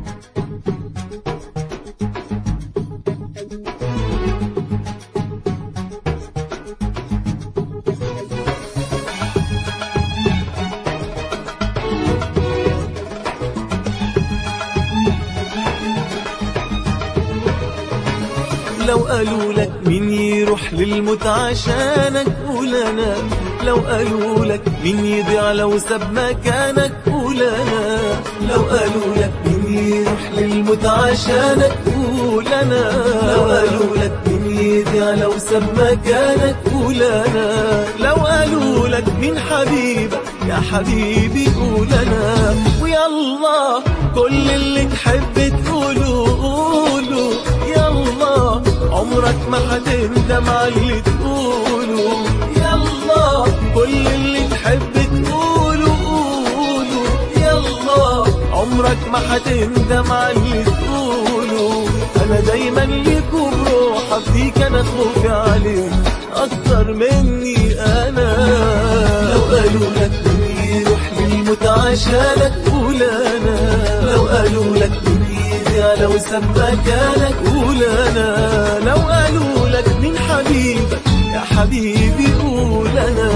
لو قالوا لك مين يروح للموت عشانك قول انا لو قالوا لك مين يضيع لو ساب مكانك قول انا لو قالوا لك مين يروح للموت عشانك قول انا لو قالوا لك مين يضيع لو ساب مكانك قول انا لو قالوا لك مين حبيبك يا حبيبي قول انا ويلا كل اللي تحب تقوله قوله يلا عمرك ما هتندم على اللي تقوله يلا كل اللي تحب تقوله قوله يلا عمرك ما هتندم على اللي تقوله انا دايما ليك وبروحك فيك انا خوفي عليك اكتر مني انا لو قالوا لك مين يروح للموت عشانك قول انا لو قالوا لك مين يضيع لو ساب مكانك قول انا لو قالوا لك مين حبيبك يا حبيبي قول انا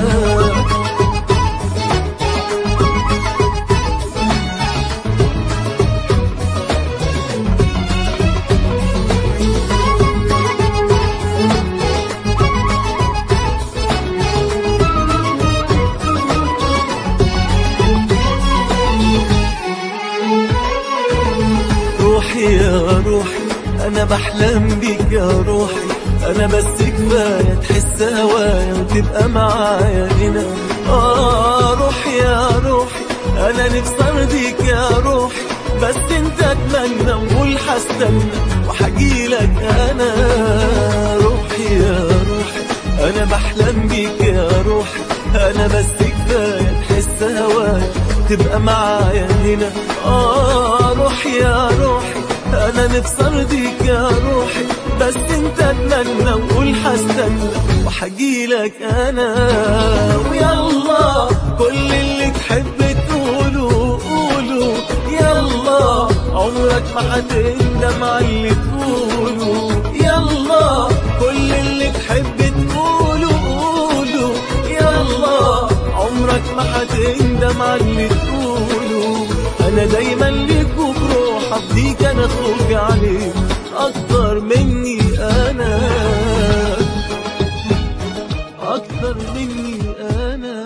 روحي يا روحي انا بحلم بيك يا روحي انا بس كفايه تحس هوايا وتبقى معايا هنا اه روحي يا روحي انا نفسي ارضيك يا روحي بس انت اتمنى وقول هستنى وحجيلك انا روحي يا روحي انا بحلم بيك يا روحي انا بس كفايه تحس هوايا تبقى معايا هنا اه روحي يا روحي انا نفسي ارضيك يا روحي بس انت اتمنى وقول هستنى وحجيلك انا ويلا كل اللي تحب تقوله قوله يلا عمرك ما هتندم على اللي تقوله يلا كل اللي تحب تقوله قوله يلا عمرك ما هتندم على اللي تقوله انا دايما ليك وبروحك ديك انا خوفي عليك اكتر مني انا اكتر مني انا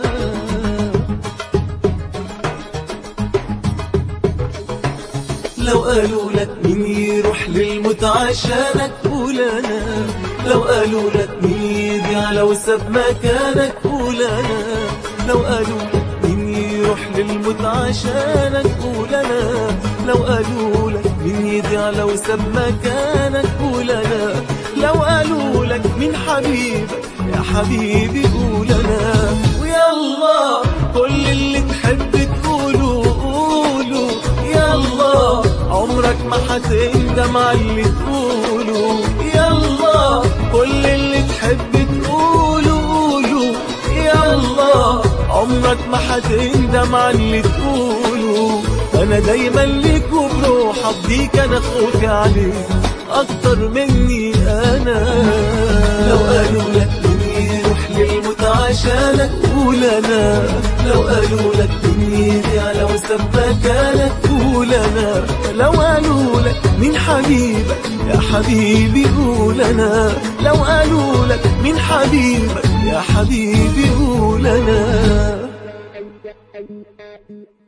لو قالوا لك مين يروح للموت عشانك قول انا لو قالوا لك مين يضيع لو ساب مكانك قول انا لو قالوا لك مين يروح للموت عشانك قول انا لو قالوا لك مين يضيع لو ساب مكانك قول انا لو قالوا لك مين حبيبك يا حبيبي قول انا ويلا كل اللي تحب تقوله قوله يلا عمرك ما هتندم على اللي تقوله يلا كل اللي تحب تقوله قوله يلا عمرك ما هتندم على اللي تقوله انا دايما ليك وبروحك ديك انا خوفي عليك اكتر مني انا لو قالوا لك مين يروح للموت عشانك قول انا لو قالوا لك مين يضيع لو ساب مكانك قول انا لو قالوا لك مين حبيبك يا حبيبي قول انا لو قالوا لك مين حبيبك يا حبيبي قول انا